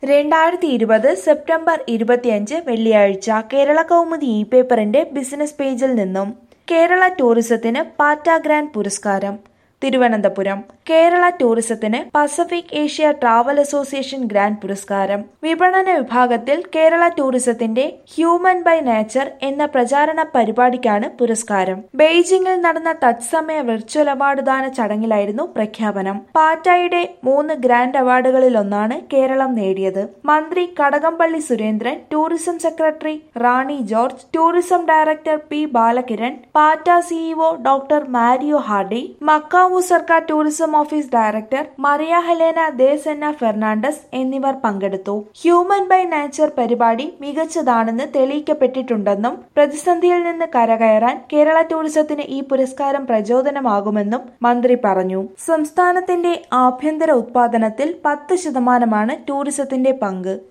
രണ്ടായിരത്തി ഇരുപത് സെപ്റ്റംബർ ഇരുപത്തിയഞ്ച് വെള്ളിയാഴ്ച കേരള കൗമുദി ഇ പേപ്പറിന്റെ ബിസിനസ് പേജിൽ നിന്നും കേരള ടൂറിസത്തിന് പാറ്റ ഗ്രാൻഡ് പുരസ്കാരം തിരുവനന്തപുരം കേരള ടൂറിസത്തിന് Pacific Asia travel association grand പുരസ്കാരം വിപണന വിഭാഗത്തിൽ കേരള ടൂറിസത്തിന്റെ ഹ്യൂമൻ ബൈ നേച്ചർ എന്ന പ്രചാരണ പരിപാടിക്കാണ് പുരസ്കാരം ബെയ്ജിംഗിൽ നടന്ന തത്സമയ വെർച്വൽ അവാർഡ് ദാന ചടങ്ങിലായിരുന്നു പ്രഖ്യാപനം പാറ്റായുടെ മൂന്ന് ഗ്രാൻഡ് അവാർഡുകളിലൊന്നാണ് കേരളം നേടിയത് മന്ത്രി Kadakampally Surendran tourism secretary Rani George tourism director P Balakiran PATA CEO doctor Mario Hardy Macau സർക്കാർ tourism office director Maria Helena de Senna Fernandes എന്നിവർ പങ്കെടുത്തു ഹ്യൂമൻ ബൈ നേച്ചർ പരിപാടി മികച്ചതാണെന്ന് തെളിയിക്കപ്പെട്ടിട്ടുണ്ടെന്നും പ്രതിസന്ധിയിൽ നിന്ന് കരകയറാൻ കേരള ടൂറിസത്തിന് ഈ പുരസ്കാരം പ്രചോദനമാകുമെന്നും മന്ത്രി പറഞ്ഞു സംസ്ഥാനത്തിന്റെ ആഭ്യന്തര ഉത്പാദനത്തിൽ പത്ത് ശതമാനമാണ് ടൂറിസത്തിന്റെ പങ്ക്